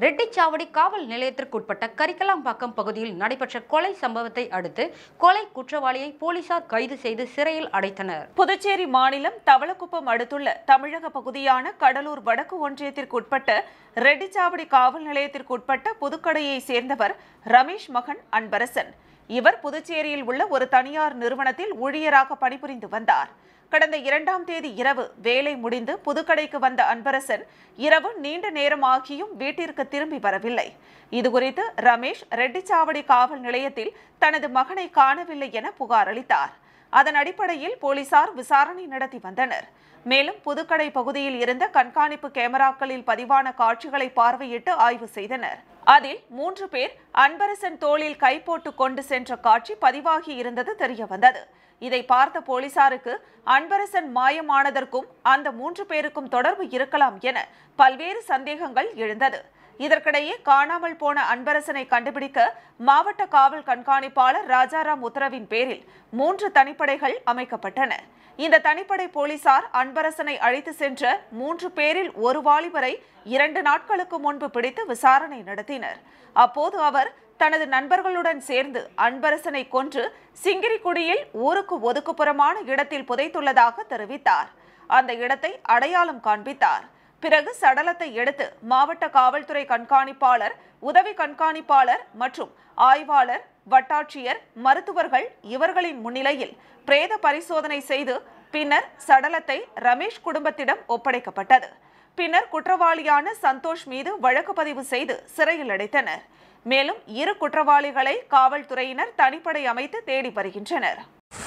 ரெட்டிச்சாவடி காவல் நிலையத்திற்குட்பட்ட கரிக்கலாம்பாக்கம் பகுதியில் நடைபெற்ற கொலை சம்பவத்தை அடுத்து கொலை குற்றவாளியை போலீசார் கைது செய்து சிறையில் அடைத்தனர் புதுச்சேரி மாநிலம் தவளக்குப்பம் அடுத்துள்ள தமிழக பகுதியான கடலூர் வடக்கு ஒன்றியத்திற்குட்பட்ட ரெட்டிச்சாவடி காவல் நிலையத்திற்குட்பட்ட புதுக்கடையை சேர்ந்தவர் ரமேஷ் மகன் அன்பரசன் இவர் புதுச்சேரியில் உள்ள ஒரு தனியார் நிறுவனத்தில் ஊழியராக பணிபுரிந்து வந்தார் கடந்த இரண்டாம் தேதி இரவு வேலை முடிந்து புதுக்கடைக்கு வந்த அன்பரசன் இரவு நீண்ட நேரம் ஆகியும் வீட்டிற்கு திரும்பி வரவில்லை இதுகுறித்து ரமேஷ் ரெட்டிச்சாவடி காவல் நிலையத்தில் தனது மகனை காணவில்லை என புகார் அளித்தார் அதன் அடிப்படையில் போலீசார் விசாரணை நடத்தி வந்தனர் மேலும் புதுக்கடை பகுதியில் இருந்த கண்காணிப்பு கேமராக்களில் பதிவான காட்சிகளை பார்வையிட்டு ஆய்வு செய்தனர் அதில் மூன்று பேர் அன்பரசன் தோளில் கை போட்டு கொண்டு சென்ற காட்சி பதிவாகி இருந்தது தெரிய வந்தது இதை பார்த்த போலீசாருக்கு அன்பரசன் மாயமானதற்கும் அந்த மூன்று பேருக்கும் தொடர்பு இருக்கலாம் என பல்வேறு சந்தேகங்கள் எழுந்தது இதற்கிடையே காணாமல் போன அன்பரசனை கண்டுபிடிக்க மாவட்ட காவல் கண்காணிப்பாளர் ராஜாராம் உத்தரவின் பேரில் மூன்று தனிப்படைகள் அமைக்கப்பட்டன இந்த தனிப்படை போலீசார் அன்பரசனை அழைத்து சென்ற மூன்று பேரில் ஒரு வாலிபரை இரண்டு நாட்களுக்கு முன்பு பிடித்து விசாரணை நடத்தினர் அப்போது அவர் தனது நண்பர்களுடன் சேர்ந்து அன்பரசனை கொன்று சிங்கிரிக்குடியில் ஊருக்கு ஒதுக்குப்புறமான இடத்தில் புதைத்துள்ளதாக தெரிவித்தார் அந்த இடத்தை அடையாளம் காண்பித்தார் பிறகு சடலத்தை எடுத்து மாவட்ட காவல்துறை கண்காணிப்பாளர் உதவி கண்காணிப்பாளர் மற்றும் ஆய்வாளர் வட்டாட்சியர் மருத்துவர்கள் இவர்களின் முன்னிலையில் பிரேத பரிசோதனை செய்து பின்னர் சடலத்தை ரமேஷ் குடும்பத்திடம் ஒப்படைக்கப்பட்டது பின்னர் குற்றவாளியான சந்தோஷ் மீது வழக்கு பதிவு செய்து சிறையில் அடைத்தனர் மேலும் இரு குற்றவாளிகளை காவல்துறையினர் தனிப்படை அமைத்து தேடி வருகின்றனர்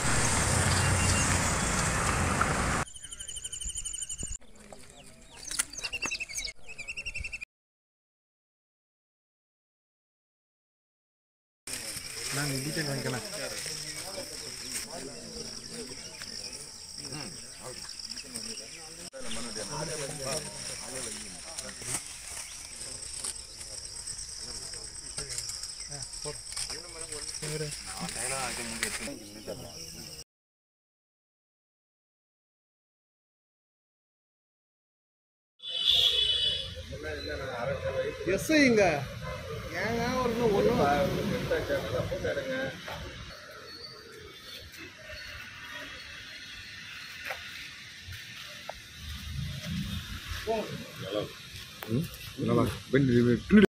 நாங்கள் டீட்டெயில் வாங்கிக்கலாம் எஸ்ஐங்க ஏங்க ஒரு ஒன்றும் நல்லா